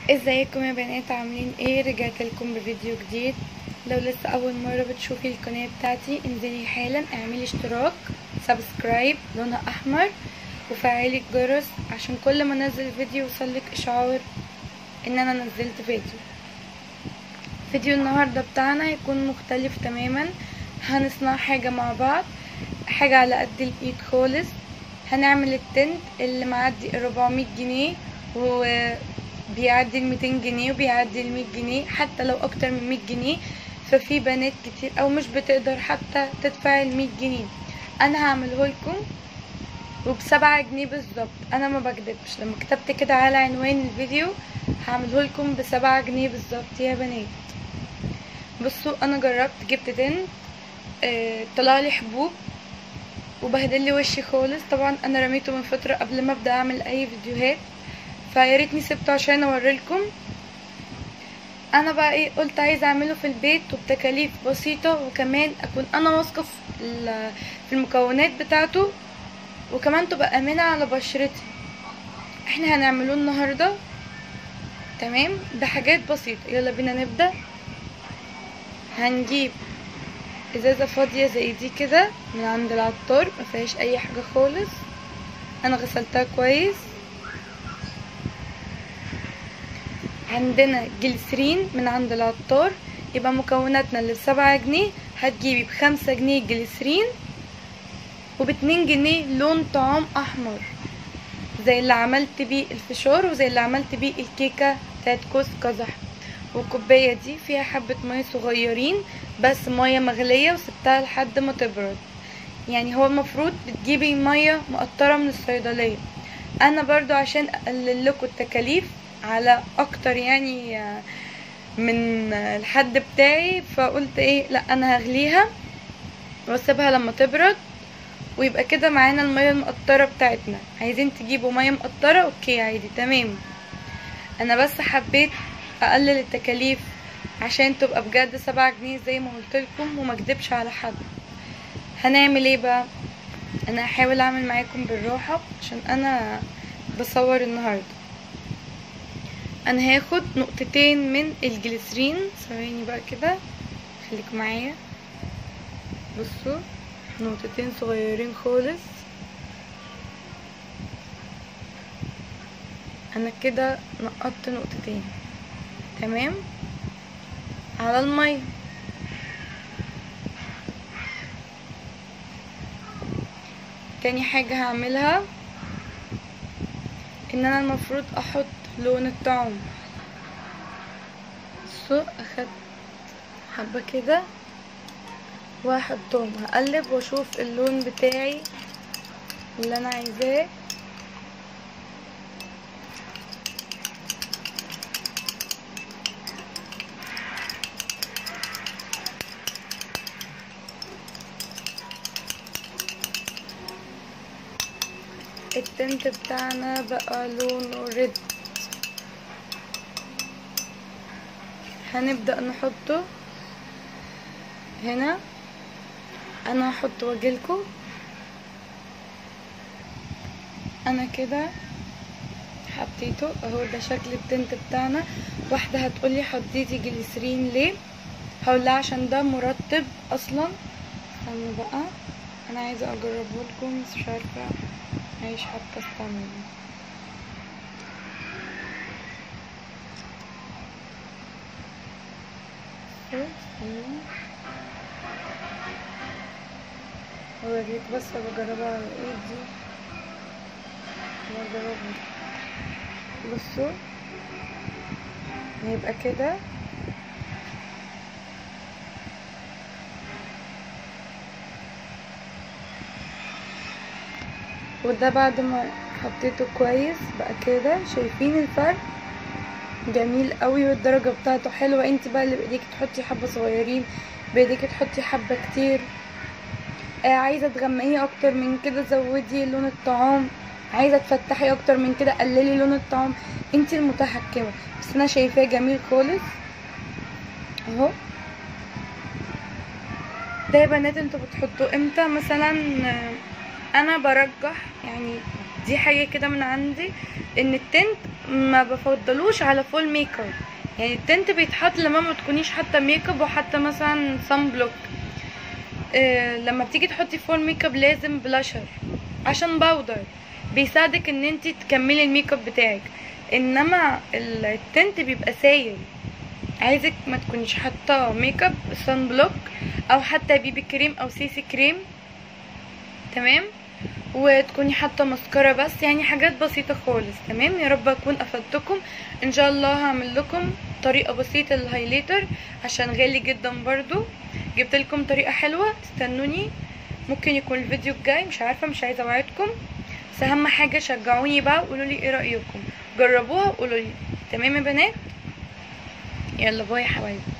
ازيكم يا بنات عاملين ايه رجعت لكم بفيديو جديد لو لسه اول مره بتشوفي القناه بتاعتي انزلي حالا اعملي اشتراك سبسكرايب لونها احمر وفعلي الجرس عشان كل ما انزل فيديو يوصلك اشعار ان انا نزلت فيديو فيديو النهارده بتاعنا هيكون مختلف تماما هنصنع حاجه مع بعض حاجه على قد الايد خالص هنعمل التنت اللي معدي 400 جنيه و بيعدي ال 200 جنيه وبيعدي ال 100 جنيه حتى لو اكتر من 100 جنيه ففي بنات كتير او مش بتقدر حتى تدفع ال 100 جنيه انا هعمله لكم وبسبعة جنيه بالظبط انا ما بكدبش لما كتبت كده على عنوان الفيديو هعمله لكم بسبعة جنيه بالظبط يا بنات بصوا انا جربت جبت تنت آه طلع لي حبوب وبهدل لي وشي خالص طبعا انا رميته من فتره قبل ما ابدا اعمل اي فيديوهات فيا ريتني سبته عشان اوريلكم انا بقى ايه قلت عايزه اعمله في البيت وبتكاليف بسيطه وكمان اكون انا واثقه في المكونات بتاعته وكمان تبقى امنه على بشرتي احنا هنعمله النهارده تمام بحاجات بسيطه يلا بينا نبدا هنجيب ازازه فاضيه زي دي كده من عند العطار ما فيهاش اي حاجه خالص انا غسلتها كويس عندنا جليسرين من عند العطار يبقى مكوناتنا اللي بسبعة جنيه هتجيبي بخمسة جنيه جليسرين وباتنين جنيه لون طعام احمر زي اللي عملت بيه الفشار وزي اللي عملت بيه الكيكة بتاعت كوس قزح والكوباية دي فيها حبة مية صغيرين بس مية مغلية وسبتها لحد ما تبرد يعني هو المفروض بتجيبي مية مقطرة من الصيدلية انا برضو عشان اقلل لكم التكاليف على اكتر يعني من الحد بتاعي فقلت ايه لا انا هغليها واسيبها لما تبرد ويبقى كده معانا المية المقطرة بتاعتنا عايزين تجيبوا مية مقطرة اوكي عادي تمام انا بس حبيت اقلل التكاليف عشان تبقى بجد سبعة جنيه زي ما قلت لكم وما اكدبش على حد هنعمل ايه بقى انا هحاول اعمل معاكم بالراحة عشان انا بصور النهارده انا هاخد نقطتين من الجليسرين ثواني بقى كده خليكم معايا بصوا نقطتين صغيرين خالص انا كده نقطت نقطتين تمام على المية تاني حاجة هعملها ان انا المفروض احط لون الطعم بصوا اخدت حبة كده وهحطهم هقلب واشوف اللون بتاعي اللي انا عايزاه التنت بتاعنا بقى لونه ريد هنبدأ نحطه هنا انا هحط واجيلكم انا كده حطيته اهو ده شكل التنت بتاعنا واحدة هتقولي حطيتي جليسرين ليه هقول لها عشان ده مرطب اصلا استنوا بقى انا عايزة اجربه لكم بس مش عارفة عايش حتى استعمله اوريك بس بجربها على ايدي بجربها بصوا هيبقى كده وده بعد ما حطيته كويس بقى كده شايفين الفرق جميل قوي والدرجة بتاعته حلوة انت بقى اللي بايديك تحطي حبة صغيرين بايديك تحطي حبة كتير آه عايزة تغمقيه اكتر من كده زودي لون الطعام عايزة تفتحي اكتر من كده قللي لون الطعام انت المتحكمة بس انا شايفاه جميل خالص اهو ده يا بنات انتوا بتحطوه امتى مثلا انا برجح يعني دي حاجه كده من عندي ان التنت ما بفضلوش على فول ميك اب يعني التنت بيتحط لما ما تكونيش حاطه ميك اب وحاطه مثلا صن بلوك آه لما بتيجي تحطي فول ميك اب لازم بلاشر عشان باودر بيساعدك ان انت تكملي الميك اب بتاعك انما ال- التنت بيبقى سايل عايزك ما تكونيش حاطه ميك اب صن بلوك او حتى بيبي كريم او سيسي كريم تمام وتكوني حاطه مسكره بس يعني حاجات بسيطه خالص تمام يا رب اكون افدتكم ان شاء الله هعمل لكم طريقه بسيطه للهايلايتر عشان غالي جدا برضو جبت لكم طريقه حلوه استنوني ممكن يكون الفيديو الجاي مش عارفه مش عايزه اوعدكم بس اهم حاجه شجعوني بقى وقولوا لي ايه رايكم جربوها وقولوا لي تمام يا بنات يلا باي يا حبايبي